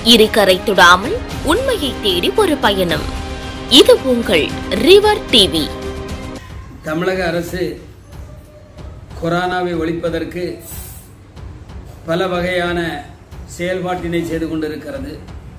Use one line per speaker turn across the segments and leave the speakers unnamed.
இருகரை தொடாமல் உண்மையை தேடி ஒரு பயணம் இது உங்கள் ரிவர் டிவி
தமிழக அரசு கொரோனாவை ஒழிப்பதற்கு பல வகையான செயல்பாட்டினை செய்து கொண்டிருக்கிறது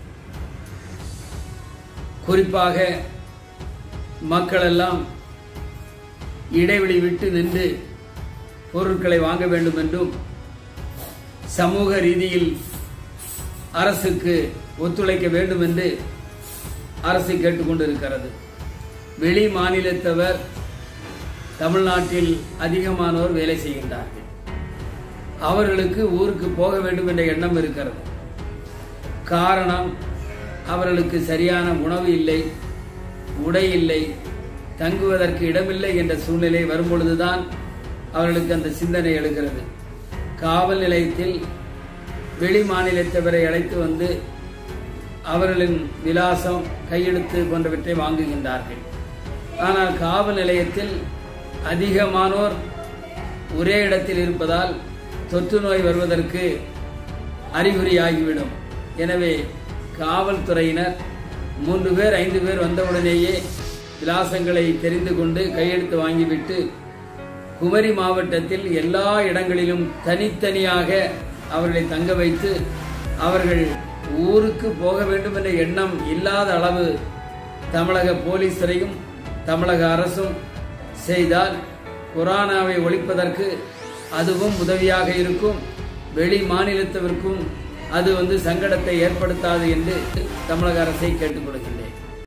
குறிப்பாக மக்கள் எல்லாம் இடைவெளி விட்டு நின்று பொருட்களை வாங்க வேண்டும் என்றும் சமூக ரீதியில் அரசுக்கு ஒத்துழைக்க வேண்டும் என்று அரசு கேட்டுக்கொண்டிருக்கிறது வெளி மாநிலத்தவர் தமிழ்நாட்டில் அதிகமானோர் வேலை செய்கின்றார்கள் அவர்களுக்கு ஊருக்கு போக வேண்டும் என்ற எண்ணம் இருக்கிறது காரணம் அவர்களுக்கு சரியான உணவு இல்லை உடை இல்லை தங்குவதற்கு இடமில்லை என்ற சூழ்நிலை வரும்பொழுதுதான் அவர்களுக்கு அந்த சிந்தனை எழுகிறது காவல் நிலையத்தில் வெளி மாநிலத்தவரை அழைத்து வந்து அவர்களின் விலாசம் கையெழுத்து போன்றவற்றை வாங்குகின்றார்கள் ஆனால் காவல் நிலையத்தில் அதிகமானோர் ஒரே இடத்தில் இருப்பதால் தொற்று நோய் வருவதற்கு அறிகுறியாகிவிடும் எனவே காவல்துறையினர் மூன்று பேர் ஐந்து பேர் வந்தவுடனேயே விலாசங்களை தெரிந்து கொண்டு கையெழுத்து வாங்கிவிட்டு குமரி மாவட்டத்தில் எல்லா இடங்களிலும் தனித்தனியாக அவர்களை தங்க வைத்து அவர்கள் ஊருக்கு போக வேண்டும் என்ற எண்ணம் இல்லாத அளவு தமிழக போலீஸரையும் தமிழக அரசும் செய்தால் கொரோனாவை ஒழிப்பதற்கு அதுவும் உதவியாக இருக்கும் வெளி மாநிலத்தவருக்கும் அது வந்து சங்கடத்தை ஏற்படுத்தாது என்று தமிழக அரசை கேட்டுக்கொள்கிறேன்